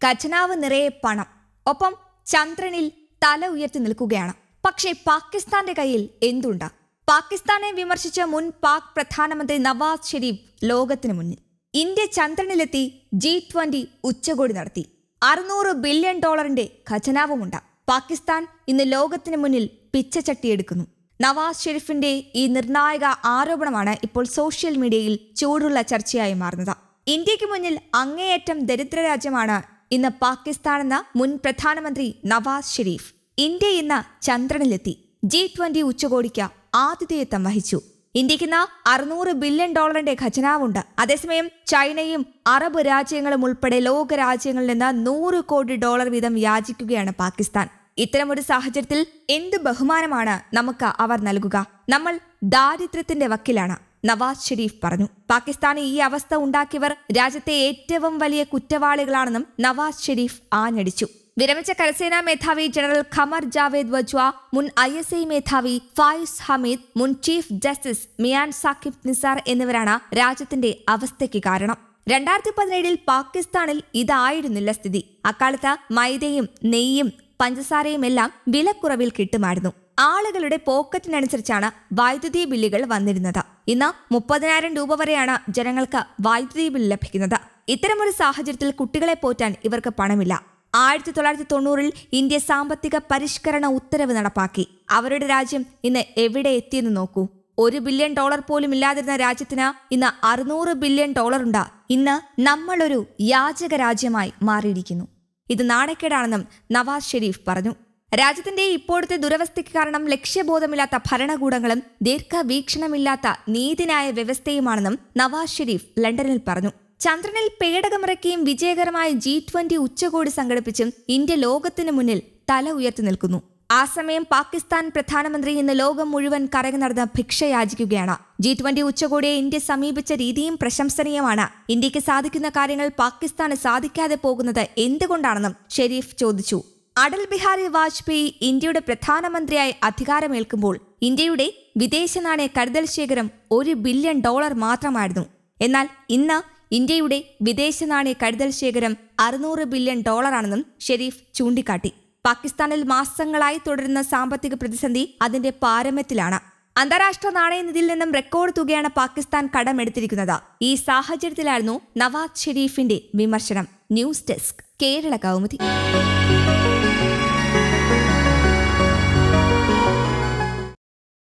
ഖജനാവ് നിറയെ പണം ഒപ്പം ചന്ദ്രനിൽ തല ഉയർത്തി നിൽക്കുകയാണ് പക്ഷേ പാകിസ്ഥാന്റെ കയ്യിൽ എന്തുണ്ട് പാകിസ്ഥാനെ വിമർശിച്ച മുൻ പാക് പ്രധാനമന്ത്രി നവാസ് ഷെരീഫ് ലോകത്തിന് മുന്നിൽ ഇന്ത്യ ചന്ദ്രനിലെത്തി ജി ട്വന്റി ഉച്ചകോടി നടത്തി അറുന്നൂറ് ബില്യൺ ഡോളറിന്റെ ഖജനാവുമുണ്ട് പാകിസ്ഥാൻ ഇന്ന് ലോകത്തിന് മുന്നിൽ പിച്ചച്ചട്ടിയെടുക്കുന്നു നവാസ് ഷെരീഫിന്റെ ഈ നിർണായക ആരോപണമാണ് ഇപ്പോൾ സോഷ്യൽ മീഡിയയിൽ ചൂടുള്ള ചർച്ചയായി മാറുന്നത് ഇന്ത്യക്ക് മുന്നിൽ അങ്ങേയറ്റം ദരിദ്ര രാജ്യമാണ് ഇന്ന് പാകിസ്ഥാൻ എന്ന മുൻ പ്രധാനമന്ത്രി നവാസ് ഷെരീഫ് ഇന്ത്യ ഇന്ന് ചന്ദ്രനിലെത്തി ജി ട്വന്റി ഉച്ചകോടിക്ക് ആതിഥേയത്വം വഹിച്ചു ഇന്ത്യക്ക് അറുന്നൂറ് ബില്യൺ ഡോളറിന്റെ ഖജനാവുണ്ട് അതേസമയം ചൈനയും അറബ് രാജ്യങ്ങളും ഉൾപ്പെടെ ലോക രാജ്യങ്ങളിൽ നിന്ന് നൂറ് കോടി ഡോളർ വീതം യാചിക്കുകയാണ് പാകിസ്ഥാൻ ഇത്തരമൊരു സാഹചര്യത്തിൽ എന്ത് ബഹുമാനമാണ് നമുക്ക് അവർ നൽകുക നമ്മൾ ദാരിദ്ര്യത്തിന്റെ വക്കിലാണ് നവാസ് ഷെരീഫ് പറഞ്ഞു പാകിസ്ഥാന് ഈ അവസ്ഥ ഉണ്ടാക്കിയവർ രാജ്യത്തെ ഏറ്റവും വലിയ കുറ്റവാളികളാണെന്നും നവാസ് ഷെരീഫ് ആഞ്ഞടിച്ചു വിരമിച്ച കരസേനാ മേധാവി ജനറൽ ഖമർ ജാവേദ് വജ്വ മുൻ ഐ എസ് ഐ മേധാവി ഫായിസ് ഹമീദ് മുൻ ചീഫ് ജസ്റ്റിസ് മിയാൻ സാക്കിബ് നിസാർ എന്നിവരാണ് രാജ്യത്തിന്റെ അവസ്ഥയ്ക്ക് കാരണം രണ്ടായിരത്തി പതിനേഴിൽ പാകിസ്ഥാനിൽ ഇതായിരുന്നില്ല സ്ഥിതി അക്കാലത്ത് മൈദയും നെയ്യും പഞ്ചസാരയും എല്ലാം വിലക്കുറവിൽ കിട്ടുമായിരുന്നു ആളുകളുടെ പോക്കറ്റിനനുസരിച്ചാണ് വൈദ്യുതി ബില്ലുകൾ വന്നിരുന്നത് ഇന്ന് മുപ്പതിനായിരം രൂപ വരെയാണ് ജനങ്ങൾക്ക് വൈദ്യുതി ബില്ല് ലഭിക്കുന്നത് ഇത്തരമൊരു സാഹചര്യത്തിൽ കുട്ടികളെ പോറ്റാൻ ഇവർക്ക് പണമില്ല ആയിരത്തി തൊള്ളായിരത്തി തൊണ്ണൂറിൽ ഇന്ത്യ സാമ്പത്തിക പരിഷ്കരണ ഉത്തരവ് നടപ്പാക്കി അവരുടെ രാജ്യം ഇന്ന് എവിടെ എത്തിയെന്ന് നോക്കൂ ഒരു ബില്യൺ ഡോളർ പോലും ഇല്ലാതിരുന്ന രാജ്യത്തിന് ഇന്ന് അറുന്നൂറ് ബില്യൺ ഡോളറുണ്ട് ഇന്ന് നമ്മളൊരു യാചക രാജ്യമായി മാറിയിരിക്കുന്നു ഇത് നാണക്കേടാണെന്നും നവാസ് ഷെരീഫ് പറഞ്ഞു രാജ്യത്തിന്റെ ഇപ്പോഴത്തെ ദുരവസ്ഥയ്ക്ക് കാരണം ലക്ഷ്യബോധമില്ലാത്ത ഭരണകൂടങ്ങളും ദീർഘവീക്ഷണമില്ലാത്ത നീതിന്യായ വ്യവസ്ഥയുമാണെന്നും നവാസ് ഷെരീഫ് ലണ്ടനിൽ പറഞ്ഞു ചന്ദ്രനിൽ പേടകമിറക്കിയും വിജയകരമായ ജി ട്വന്റി ഉച്ചകോടി സംഘടിപ്പിച്ചും ഇന്ത്യ ലോകത്തിന് മുന്നിൽ തല ഉയർത്തി നിൽക്കുന്നു ആ സമയം പാകിസ്ഥാൻ പ്രധാനമന്ത്രി ഇന്ന് ലോകം മുഴുവൻ കറങ്ങി നടന്ന് ഭിക്ഷ യാചിക്കുകയാണ് ജി ട്വന്റി ഉച്ചകോടിയെ ഇന്ത്യ സമീപിച്ച രീതിയും പ്രശംസനീയമാണ് ഇന്ത്യക്ക് സാധിക്കുന്ന കാര്യങ്ങൾ പാകിസ്ഥാന് സാധിക്കാതെ പോകുന്നത് എന്തുകൊണ്ടാണെന്നും ഷെരീഫ് ചോദിച്ചു അടൽ ബിഹാരി വാജ്പേയി ഇന്ത്യയുടെ പ്രധാനമന്ത്രിയായി അധികാരമേൽക്കുമ്പോൾ ഇന്ത്യയുടെ വിദേശ നാണയ കരുതൽ ശേഖരം ഒരു ബില്യൺ ഡോളർ മാത്രമായിരുന്നു എന്നാൽ ഇന്ന് ഇന്ത്യയുടെ വിദേശ നാണയ കരുതൽ ശേഖരം അറുന്നൂറ് ബില്യൺ ഡോളറാണെന്നും ഷെരീഫ് ചൂണ്ടിക്കാട്ടി പാകിസ്ഥാനിൽ മാസങ്ങളായി തുടരുന്ന സാമ്പത്തിക പ്രതിസന്ധി അതിന്റെ പാരമ്യത്തിലാണ് അന്താരാഷ്ട്ര നാണയനിധിയിൽ നിന്നും റെക്കോർഡ് തുകയാണ് പാകിസ്ഥാൻ കടമെടുത്തിരിക്കുന്നത് ഈ സാഹചര്യത്തിലായിരുന്നു നവാസ് ഷെരീഫിന്റെ വിമർശനം ന്യൂസ് ഡെസ്ക് കേരള കൗമുദി